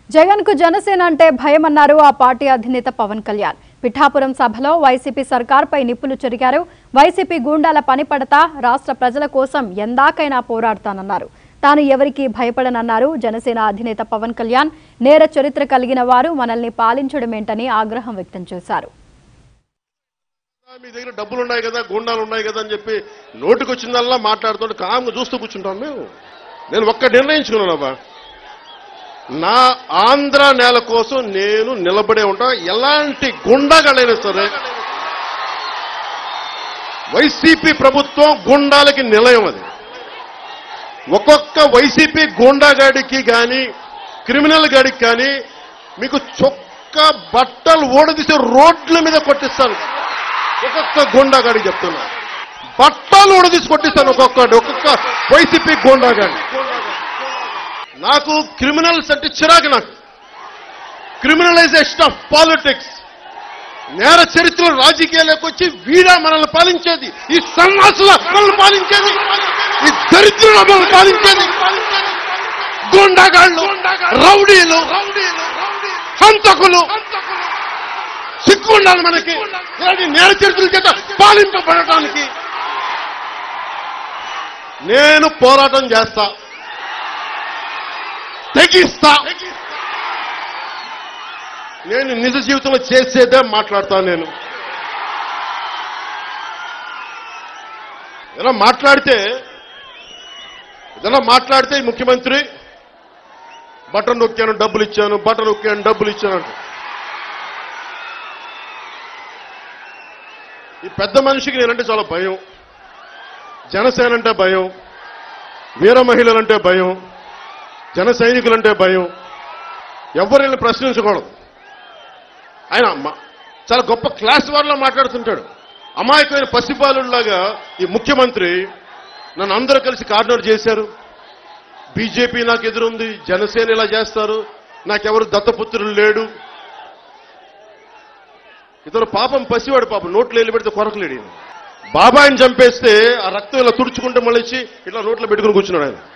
జగన్ కు జనసేన అంటే భయమన్నారు ఆ పార్టీ అధినేత పవన్ కళ్యాణ్ పిఠాపురం సభలో వైసీపీ సర్కార్పై నిప్పులు చెరిగారు వైసీపీ గూండాల పనిపడతా రాష్ట్ర ప్రజల కోసం ఎందాకైనా పోరాడతానన్నారు తాను ఎవరికి భయపడనన్నారు జనసేన అధినేత పవన్ కళ్యాణ్ నేర చరిత్ర కలిగిన వారు మనల్ని పాలించడమేంటని ఆగ్రహం వ్యక్తం చేశారు మీ దగ్గర డబ్బులు ఉన్నాయి కదా గుండాలు ఉన్నాయి కదా అని చెప్పి నోటికి వచ్చిందల్లా మాట్లాడుతుంటే కామ్గా చూస్తూ కూర్చుంటాం మేము నేను ఒక్క నిర్ణయించుకున్నానబ్బా నా ఆంధ్ర నేల కోసం నేను నిలబడే ఉంటా ఎలాంటి గుండాగాళ్ళైనా సరే వైసీపీ ప్రభుత్వం గుండాలకి నిలయం అది ఒక్కొక్క వైసీపీ గూండాగాడికి కానీ క్రిమినల్ గాడికి కానీ మీకు చొక్క బట్టలు ఓడదీసి రోడ్ల మీద కొట్టిస్తాను ఒక్కొక్క గూండాగాడికి చెప్తున్నా బట్టలు ఓడదీసి కొట్టిస్తాను ఒక్కొక్క ఒక్కొక్క వైసీపీ గూండాగాడి నాకు క్రిమినల్స్ అంటే చిరాకు నాకు క్రిమినలైజేషన్ ఆఫ్ పాలిటిక్స్ నేర చరిత్రలో రాజకీయాలకు వచ్చి వీడా మనల్ని పాలించేది ఈ సన్నాసుల మనల్ని పాలించేది ఈ దరిద్రుల మనల్ని పాలించేది గుండాగాళ్ళు రౌడీలు హంతకులు సిగ్గు ఉండాలి మనకి ఇలాంటి నేర చరిత్రల చేత పాలింపబడటానికి నేను పోరాటం చేస్తా తెగిస్తా నేను నిజ జీవితంలో చేసేదే మాట్లాడతాను నేను ఇలా మాట్లాడితే ఏదైనా మాట్లాడితే ఈ ముఖ్యమంత్రి బటన్ నొక్కాను డబ్బులు ఇచ్చాను బటన్ నొక్కాను డబ్బులు ఇచ్చాను అంట ఈ పెద్ద మనిషికి నేనంటే చాలా భయం జనసేన అంటే భయం వీర మహిళలంటే భయం జన సైనికులంటే భయం ఎవరిని ప్రశ్నించకూడదు ఆయన మ- చాలా గొప్ప క్లాస్ వారిలో మాట్లాడుతుంటాడు అమాయకమైన పసిపాలులాగా ఈ ముఖ్యమంత్రి నన్ను అందరూ కలిసి కార్నర్ చేశారు బీజేపీ నాకు ఎదురుంది జనసేన ఇలా చేస్తారు నాకెవరు దత్తపుత్రులు లేడు ఇతను పాపం పసివాడు పాపం నోట్లో వెళ్ళి పెడితే కొరకలేడు ఈయన. బాబాయిని చంపేస్తే ఆ రక్తం ఇలా తుడుచుకుంటే మళ్ళీ ఇచ్చి ఇట్లా నోట్లో పెట్టుకుని కూర్చున్నాడు ఆయన